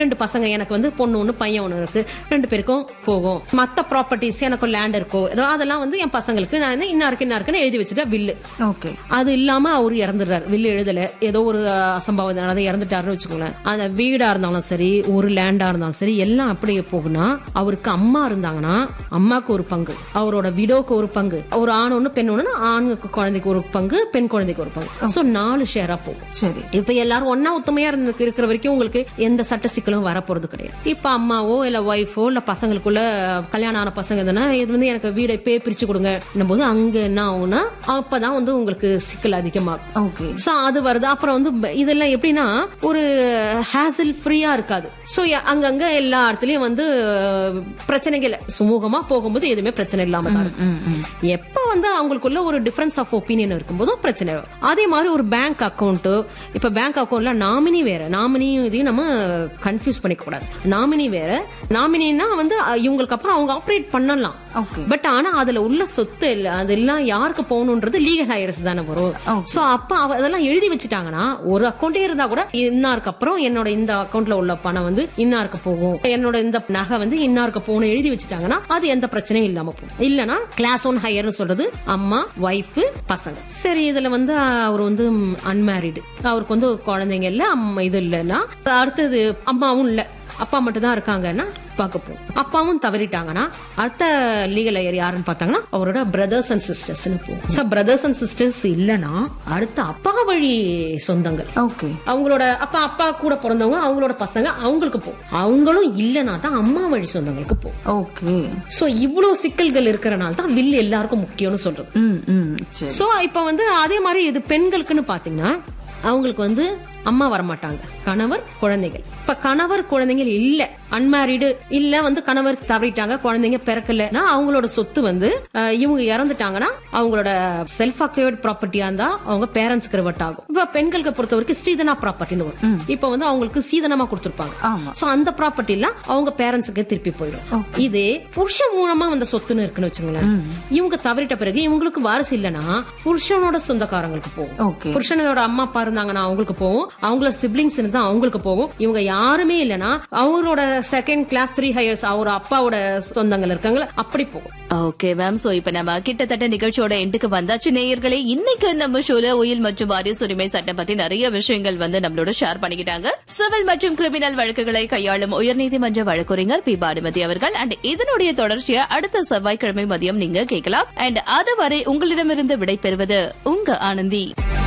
ரெண்டு பசங்க எனக்கு வந்து பொண்ணு ஒண்ணு பையன் ஒண்ணு இருக்கு ரெண்டு பேருக்கும் போகும் மத்த ப்ராப்பர்ட்டிஸ் எனக்கு லேண்ட் இருக்கோ ஏதோ அதெல்லாம் வந்து என் பசங்களுக்கு நான் வந்து இன்னாருக்கு இன்னாருக்குன்னு எழுதி வச்சுட்டேன் வில்லு ஓகே அது இல்லாம அவர் இறந்துடுறாரு வில்லு எழுதல ஏதோ ஒரு அஹ், அசம்பாவிதம் நடந்து இறந்துட்டாருன்னு வச்சுக்கோங்களேன் அந்த வீடா இருந்தாலும் சரி ஒரு லேண்டா இருந்தாலும் சரி எல்லாம் அப்படியே போகுனா அவருக்கு அம்மா இருந்தாங்கன்னா அம்மாக்கு ஒரு பங்கு அவரோட விடோக்கு ஒரு பங்கு ஒரு ஆண் ஒண்ணு பெண் ஒண்ணுன்னா ஆணுக்கு குழந்தைக்கு ஒரு பங்கு பெண் குழந்தைக்கு ஒரு பங்கு சோ நாலு ஷேரா போகும் சரி இப்ப எல்லாரும் ஒன்னா ஒத்துமையா இருந்து இருக்கிற வரைக்கும் உங்களுக்கு எந்த சட்ட சிக்கலும் வரப்போறது கிடையாது இப்ப அம்மாவோ இல்ல ஒய்ஃபோ இல்ல பசங்களுக்குள்ள கல்யாணம் ஆன பசங்க தானே இது வந்து எனக்கு வீடை இப்பே பிரிச்சு கொடுங்க போது அங்க என்ன ஆகும்னா அப்பதான் வந்து உங்களுக்கு சிக்கல் அதிகமாகும் ஓகே சோ அது வருது அப்புறம் வந்து ப- இதெல்லாம் எப்படின்னா ஒரு ஹேசில் ஃப்ரீயா இருக்காது சோ அங்கங்க எல்லா இடத்துலயும் வந்து அஹ், பிரச்சனைகள் சுமூகமா போகும்போது எதுவுமே பிரச்சனை இல்லாம தான் இருக்கும் ம் ம் எப்ப வந்து அவங்களுக்குள்ள ஒரு டிஃபரன்ஸ் ஆஃப் ஒப்பீனியன் இருக்கும்போதும் பிரச்சனை வரும் அதே மாதிரி ஒரு பேங்க் அக்கவுண்ட் இப்ப பேங்க் அக்கவுண்ட்ல நாமினி வேற நாமினியும் இதையும் நம்ம கன்ஃபியூஸ் பண்ணிக்க கூடாது நாமினி வேற நாமினின்னா வந்து அஹ், இவங்களுக்கு அப்புறம் அவங்க ஆப்ரேட் பண்ணலாம் ஓகே பட் ஆனா அதுல உள்ள சொத்து இல்ல அதெல்லாம் யாருக்கு போகணுன்றது லீகல் ஹையர்ஸ் தானே வரும் Okay. சோ அப்ப அவ- அதெல்லாம் எழுதி வச்சுட்டாங்கன்னா ஒரு அக்கௌண்டே இருந்தா கூட இன்னாருக்கு அப்புறம் என்னோட இந்த அக்கவுண்ட்ல உள்ள பணம் வந்து இன்னாருக்கு போகும் என்னோட இந்த நகை வந்து இன்னாருக்கு போகணும் எழுதி வச்சுட்டாங்கன்னா அது எந்த பிரச்சனையும் இல்லாம போகும் இல்லனா கிளாஸ் ஒன் ஹையர்னு சொல்றது அம்மா ஒய்ஃப் பசங்க சரி இதுல வந்து அவர் வந்து அன்மேரிடு அவருக்கு வந்து குழந்தைங்க இல்ல அம்மா இது இல்லைன்னா அடுத்தது அம்மாவும் இல்ல அப்பா மட்டும் தான் இருக்காங்கன்னா பார்க்க போகும் அப்பாவும் தவறிட்டாங்கன்னா அடுத்த லீகல் ஐயர் யாருன்னு பார்த்தாங்கன்னா அவரோட பிரதர்ஸ் அண்ட் சிஸ்டர்ஸ்னு போகும் ஸோ பிரதர்ஸ் அண்ட் சிஸ்டர்ஸ் இல்லைன்னா அடுத்த அப்பா வழி சொந்தங்கள் ஓகே அவங்களோட அப்பா அப்பா கூட பிறந்தவங்க அவங்களோட பசங்க அவங்களுக்கு போகும் அவங்களும் இல்லைன்னா தான் அம்மா வழி சொந்தங்களுக்கு போகும் ஓகே சோ இவ்வளவு சிக்கல்கள் இருக்கிறனால தான் வில் எல்லாருக்கும் முக்கியம்னு சொல்றது ம் ம் சரி சோ இப்ப வந்து அதே மாதிரி இது பெண்களுக்குன்னு பாத்தீங்கன்னா அவங்களுக்கு வந்து அம்மா வரமாட்டாங்க கணவர் குழந்தைகள் இப்ப கணவர் குழந்தைகள் இல்ல அன்மேரிடு இல்ல வந்து கணவர் தவறிட்டாங்க குழந்தைங்க பிறக்கலன்னா அவங்களோட சொத்து வந்து அஹ், இவங்க இறந்துட்டாங்கன்னா அவங்களோட செல்ஃப் அக்யூர்ட் ப்ராப்பர்ட்டியா இருந்தா அவங்க பேரண்ட்ஸ்க்கு ரிவர்ட் ஆகும் இப்ப பெண்களுக்கு பொறுத்த வரைக்கும் ஸ்ரீதனா ப்ராப்பர்ட்டின்னு வரும் இப்ப வந்து அவங்களுக்கு சீதனமா கொடுத்திருப்பாங்க ஆமா சோ அந்த ப்ராப்பர்ட்டி எல்லாம் அவங்க பேரண்ட்ஸுக்கு திருப்பி போயிடும் இதே புருஷன் மூலமா வந்த சொத்துன்னு இருக்குன்னு வச்சுங்களேன் இவங்க தவறிட்ட பிறகு இவங்களுக்கு வாரிசு இல்லைன்னா புருஷனோட சொந்தக்காரங்களுக்கு போகும் ஓகே புருஷனோட அம்மா அப்பா இருந்தாங்கன்னா அவங்களுக்கு போகும் அவங்களோட சிப்ளிங்ஸ் இருந்தா அவங்களுக்கு போகும் இவங்க யாருமே இல்லைன்னா அவங்களோட செகண்ட் கிளாஸ் த்ரீ ஹையர்ஸ் அவர் அப்பாவோட சொந்தங்கள் இருக்காங்களா அப்படி போகும் ஓகே மேம் சோ இப்ப நம்ம கிட்டத்தட்ட நிகழ்ச்சியோட எண்டுக்கு வந்தாச்சு நேயர்களே இன்னைக்கு நம்ம ஷோல உயில் மற்றும் வாரிசு உரிமை சட்டம் பத்தி நிறைய விஷயங்கள் வந்து நம்மளோட ஷேர் பண்ணிக்கிட்டாங்க சிவில் மற்றும் கிரிமினல் வழக்குகளை கையாளும் உயர்நீதிமன்ற வழக்கறிஞர் பி பானுமதி அவர்கள் அண்ட் இதனுடைய தொடர்ச்சியை அடுத்த செவ்வாய்க்கிழமை மதியம் நீங்க கேட்கலாம் அண்ட் அதுவரை உங்களிடமிருந்து விடை பெறுவது உங்க ஆனந்தி